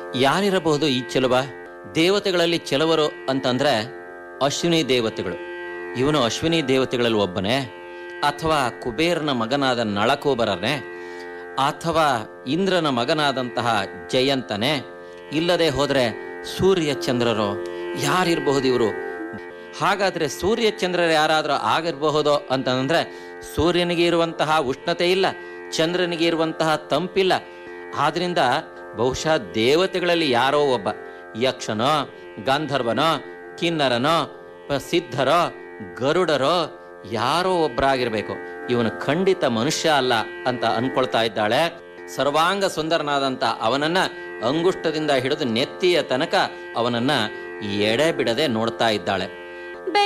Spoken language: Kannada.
ಯಾರಿರಬಹುದು ಈ ಚೆಲುವ ದೇವತೆಗಳಲ್ಲಿ ಚೆಲುವರು ಅಂತಂದ್ರೆ ಅಶ್ವಿನಿ ದೇವತೆಗಳು ಇವನು ಅಶ್ವಿನಿ ದೇವತೆಗಳಲ್ಲಿ ಒಬ್ಬನೇ ಅಥವಾ ಕುಬೇರನ ಮಗನಾದ ನಳಕೂಬರನೇ ಅಥವಾ ಇಂದ್ರನ ಮಗನಾದಂತಹ ಜಯಂತನೇ ಇಲ್ಲದೆ ಹೋದ್ರೆ ಸೂರ್ಯ ಚಂದ್ರರೋ ಯಾರಿರಬಹುದು ಇವರು ಹಾಗಾದ್ರೆ ಸೂರ್ಯ ಚಂದ್ರರು ಯಾರಾದರೂ ಆಗಿರಬಹುದೋ ಅಂತಂದ್ರೆ ಸೂರ್ಯನಿಗೆ ಇರುವಂತಹ ಉಷ್ಣತೆ ಇಲ್ಲ ಚಂದ್ರನಿಗೆ ಇರುವಂತಹ ತಂಪಿಲ್ಲ ಆದ್ರಿಂದ ಬಹುಶಃ ದೇವತೆಗಳಲ್ಲಿ ಯಾರೋ ಒಬ್ಬ ಯಕ್ಷನೋ ಗಂಧರ್ವನೋ ಕಿನ್ನರನೋ ಪ- ಸಿದ್ಧರೋ ಗರುಡರೋ ಯಾರೋ ಒಬ್ಬರಾಗಿರ್ಬೇಕು ಇವನು ಖಂಡಿತ ಮನುಷ್ಯ ಅಲ್ಲ ಅಂತ ಅನ್ಕೊಳ್ತಾ ಇದ್ದಾಳೆ ಸರ್ವಾಂಗ ಸುಂದರನಾದಂತ ಅವನನ್ನ ಅಂಗುಷ್ಟದಿಂದ ಹಿಡಿದು ನೆತ್ತಿಯ ತನಕ ಅವನನ್ನ ಎಡೆ ಬಿಡದೆ ನೋಡ್ತಾ ಇದ್ದಾಳೆ